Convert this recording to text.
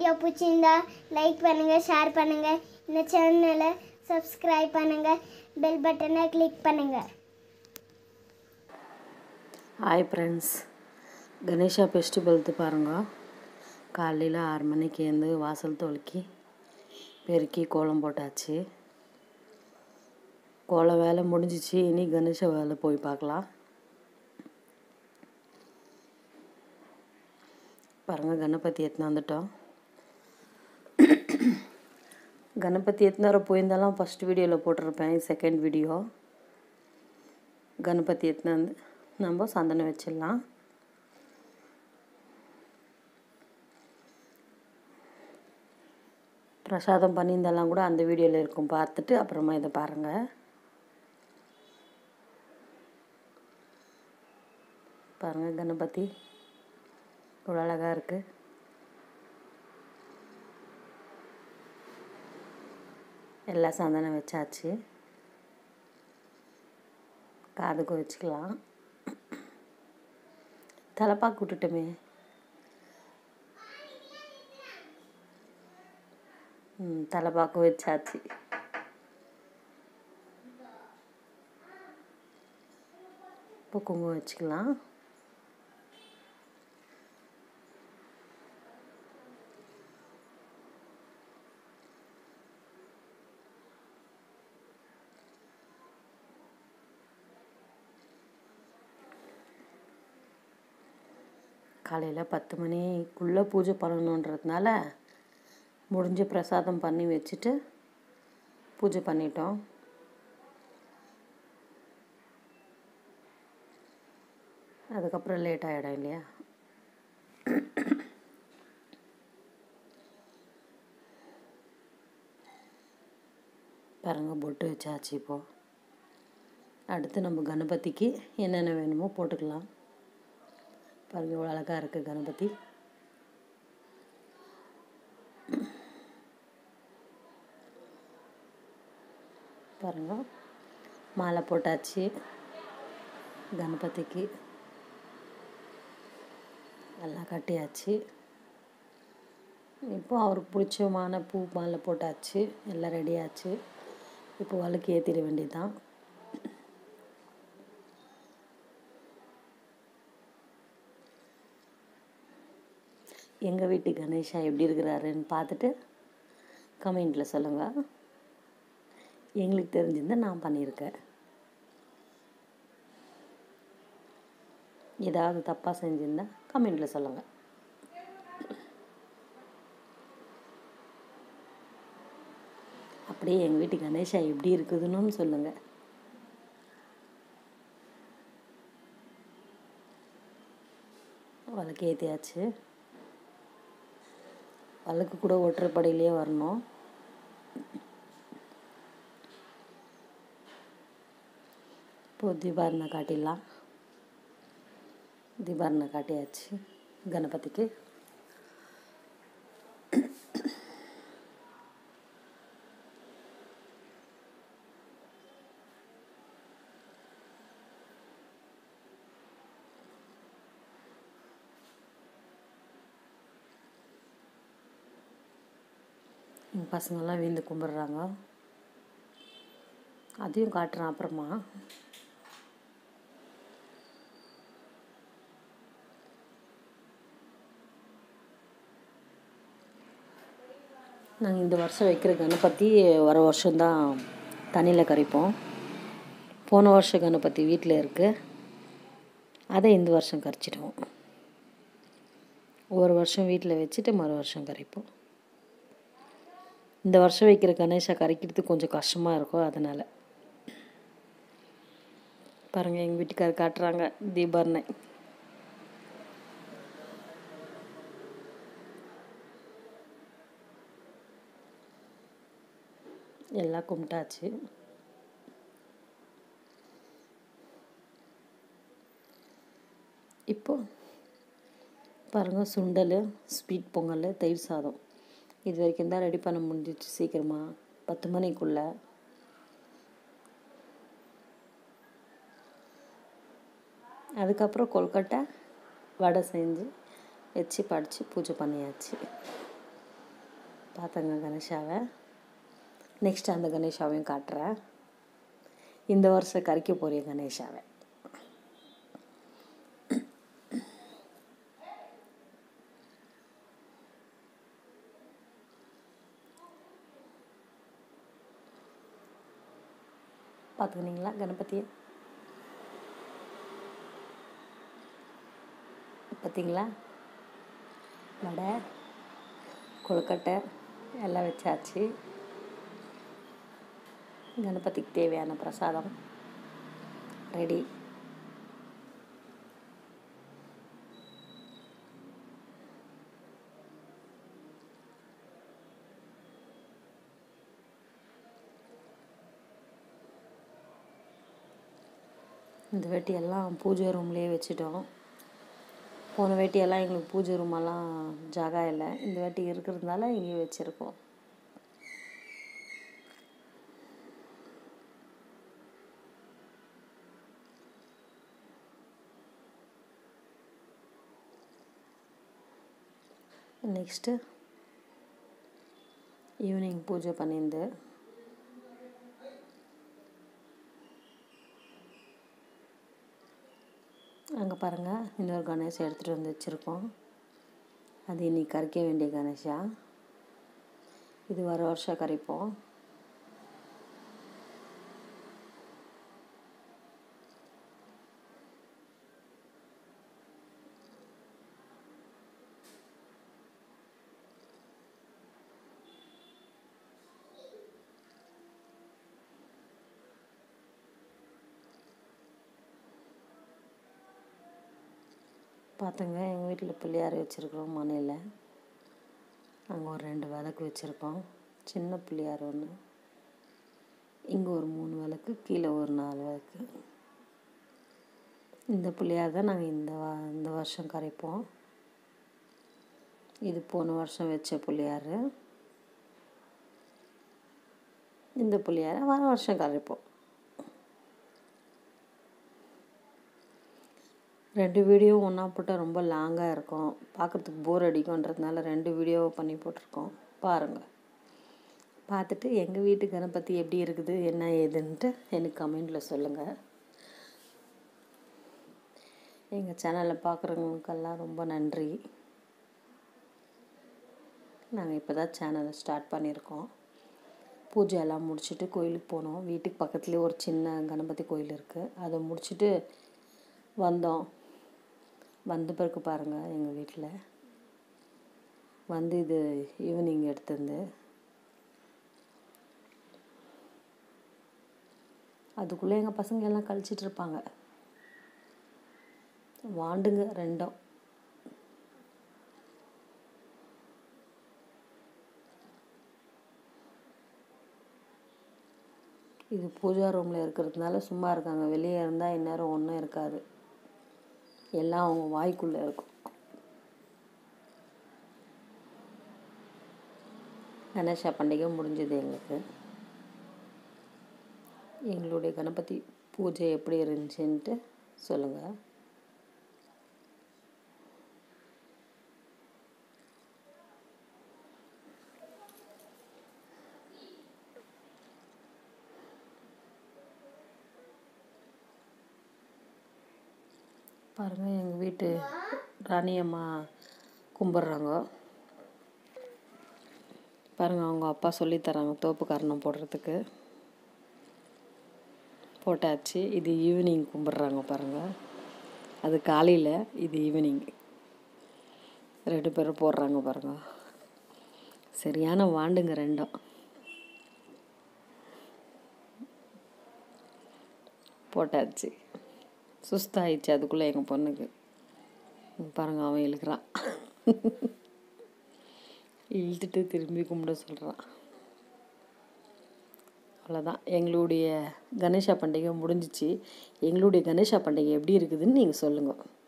video பிடிச்சிருந்தா like பண்ணுங்கள் share பண்ணுங்கள் இந்த சேனலை சப்ஸ்கிரைப் பண்ணுங்கள் பெல் பட்டனை கிளிக் பண்ணுங்கள் ஹாய் ஃப்ரெண்ட்ஸ் கணேஷா ஃபெஸ்டிவல்த்து பாருங்க காலையில் ஆறு மணிக்கு எழுந்து வாசல் தொலுக்கி பெருக்கி கோலம் போட்டாச்சு கோலம் வேலை முடிஞ்சிச்சு இனி கணேச வேலை போய் பார்க்கலாம் பாருங்கள் கணபதி எடுத்துன்னு வந்துட்டோம் கணபதி எடுத்துன்னு வர போயிருந்தாலும் ஃபஸ்ட் வீடியோவில் போட்டிருப்பேன் செகண்ட் வீடியோ கணபதி எடுத்துன்னு வந்து நம்ம சந்தனம் வச்சிடலாம் பிரசாதம் பண்ணியிருந்தெல்லாம் கூட அந்த வீடியோவில் இருக்கும் பார்த்துட்டு அப்புறமா இதை பாருங்கள் பாருங்கள் கணபதி இவ்வளோ அழகாக இருக்குது எல்லா சந்தனம் வச்சாச்சு காதுக்கு வச்சுக்கலாம் தலைப்பாக்கு விட்டுட்டோமே ம் தலைப்பாக்கு வச்சாச்சு இப்போ குங்குமம் வச்சுக்கலாம் காலையில் பத்து மணிக்குள்ளே பூஜை பண்ணணுன்றதுனால முடிஞ்ச பிரசாதம் பண்ணி வச்சுட்டு பூஜை பண்ணிட்டோம் அதுக்கப்புறம் லேட் ஆகிடும் இல்லையா பாருங்க பொட்டு வச்சாச்சு இப்போது அடுத்து நம்ம கணபதிக்கு என்னென்ன வேணுமோ போட்டுக்கலாம் பாருங்க இவ்வளோ அழகாக இருக்குது கணபதி பாருங்க மாலை போட்டாச்சு கணபதிக்கு எல்லாம் கட்டியாச்சு இப்போ அவருக்கு பிடிச்சமான பூ மாலை போட்டாச்சு எல்லாம் ரெடியாச்சு இப்போ வழுக்கு ஏற்றிட வேண்டியதுதான் எங்கள் வீட்டு கணேஷா எப்படி இருக்கிறாருன்னு பார்த்துட்டு கமெண்ட்டில் சொல்லுங்கள் எங்களுக்கு தெரிஞ்சிருந்தால் நான் பண்ணியிருக்கேன் ஏதாவது தப்பாக செஞ்சுருந்தா கமெண்ட்டில் சொல்லுங்கள் அப்படியே எங்கள் வீட்டு கணேஷா எப்படி இருக்குதுன்னு சொல்லுங்கள் வழக்கு ஏற்றியாச்சு வழக்கு கூட ஒற்றைப்படையிலே வரணும் இப்போ தீபாரணை காட்டிடலாம் தீபாரணை காட்டியாச்சு கணபதிக்கு எங்கள் பசங்கள்லாம் வீந்து கும்பிட்றாங்க அதையும் காட்டுறேன் அப்புறமா நாங்கள் இந்த வருஷம் வைக்கிற கணபதி வர வருஷம்தான் தண்ணியில் கரைப்போம் போன வருஷம் கணபதி வீட்டில் இருக்குது அதை இந்த வருஷம் கரைச்சிடுவோம் ஒரு வருஷம் வீட்டில் வச்சுட்டு மறு வருஷம் கரைப்போம் இந்த வருஷம் வைக்கிற கணேஷா கரைக்கிறதுக்கு கொஞ்சம் கஷ்டமாக இருக்கும் அதனால் பாருங்கள் எங்கள் வீட்டுக்காரர் காட்டுறாங்க தீபாரணை எல்லாம் கும்பிட்டாச்சு இப்போ பாருங்கள் சுண்டல் ஸ்வீட் பொங்கல் தயிர் சாதம் இது வரைக்கும் தான் ரெடி பண்ண முடிஞ்சிச்சு சீக்கிரமாக பத்து மணிக்குள்ளே அதுக்கப்புறம் கொல்கட்டை வடை செஞ்சு வச்சு படித்து பூஜை பண்ணியாச்சு பார்த்தங்க கணேஷாவை நெக்ஸ்ட் அந்த கணேஷாவையும் காட்டுறேன் இந்த வருஷம் கறிக்க போறிய கணேஷாவை பார்த்துக்கினீங்களா கணபதியை பார்த்தீங்களா வடை கொழுக்கட்டை எல்லாம் வச்சாச்சு கணபதிக்கு தேவையான பிரசாதம் ரெடி இந்த வேட்டியெல்லாம் பூஜை ரூம்லேயே வச்சுட்டோம் போன வேட்டியெல்லாம் எங்களுக்கு பூஜை ரூமெல்லாம் ஜாகா இல்லை இந்த வேட்டி இருக்கிறதுனால இங்கேயே வச்சுருக்கோம் நெக்ஸ்ட்டு ஈவினிங் பூஜை பண்ணியிருந்து அங்கே பாருங்கள் இன்னொரு கணேஷை எடுத்துகிட்டு வந்து வச்சுருக்கோம் அது இன்னைக்கு கரைக்க வேண்டிய கணேஷா இது வர வருஷம் கரைப்போம் பார்த்துங்க எங்கள் வீட்டில் பிள்ளையார் வச்சுருக்குறோம் மனையில் அங்கே ஒரு ரெண்டு விளக்கு வச்சுருக்கோம் சின்ன பிள்ளையார் ஒன்று இங்கே ஒரு மூணு விளக்கு கீழே ஒரு நாலு விளக்கு இந்த பிள்ளையார் தான் நாங்கள் இந்த வா இந்த வருஷம் கரைப்போம் இது போன வருஷம் வச்ச பிள்ளையார் இந்த பிள்ளையாரை வர வருஷம் கரைப்போம் ரெண்டு வீடியோ ஒன்றா போட்டால் ரொம்ப லாங்காக இருக்கும் பார்க்குறதுக்கு போர் அடிக்கும்ன்றதுனால ரெண்டு வீடியோவை பண்ணி போட்டிருக்கோம் பாருங்கள் பார்த்துட்டு எங்கள் வீட்டு கணபதி எப்படி இருக்குது என்ன ஏதுன்ட்டு எனக்கு கமெண்டில் சொல்லுங்கள் எங்கள் சேனலை பார்க்குறவங்களுக்கெல்லாம் ரொம்ப நன்றி நாங்கள் இப்போ தான் சேனலை ஸ்டார்ட் பண்ணியிருக்கோம் பூஜை எல்லாம் முடிச்சுட்டு கோயிலுக்கு போனோம் வீட்டுக்கு பக்கத்துலேயே ஒரு சின்ன கணபதி கோயில் இருக்குது அதை முடிச்சுட்டு வந்தோம் வந்த பிறகு பாருங்கள் எங்கள் வீட்டில் வந்து இது ஈவினிங் எடுத்திருந்து அதுக்குள்ளே எங்கள் பசங்க எல்லாம் கழிச்சிட்டு இருப்பாங்க வாண்டுங்க ரெண்டும் இது பூஜா ரூமில் இருக்கிறதுனால சும்மா இருக்காங்க வெளியே இருந்தால் இந்நேரம் ஒன்றும் இருக்காது எல்லாம் அவங்க வாய்க்குள்ளே இருக்கும் கணேஷா பண்டிகை முடிஞ்சது எங்களுக்கு எங்களுடைய கணபதி பூஜை எப்படி இருந்துச்சுன்ட்டு சொல்லுங்கள் பாருங்கள் எங்கள் வீட்டு ராணியம்மா கும்பிட்றாங்க பாருங்கள் அவங்க அப்பா சொல்லித் தராங்க தோப்பு காரணம் போடுறதுக்கு போட்டாச்சு இது ஈவினிங் கும்பிட்றாங்க பாருங்கள் அது காலையில் இது ஈவினிங் ரெண்டு பேரும் போடுறாங்க பாருங்கள் சரியான வாண்டுங்க ரெண்டும் போட்டாச்சு சுஸ்தாயிடுச்சு அதுக்குள்ளே எங்கள் பொண்ணுக்கு இங்க பாருங்க அவன் இழுக்கிறான் இழுத்துட்டு திரும்பி கும்பிட சொல்கிறான் அவ்வளோதான் எங்களுடைய கணேஷா பண்டிகை முடிஞ்சிச்சு எங்களுடைய கணேஷா பண்டிகை எப்படி இருக்குதுன்னு நீங்கள் சொல்லுங்கள்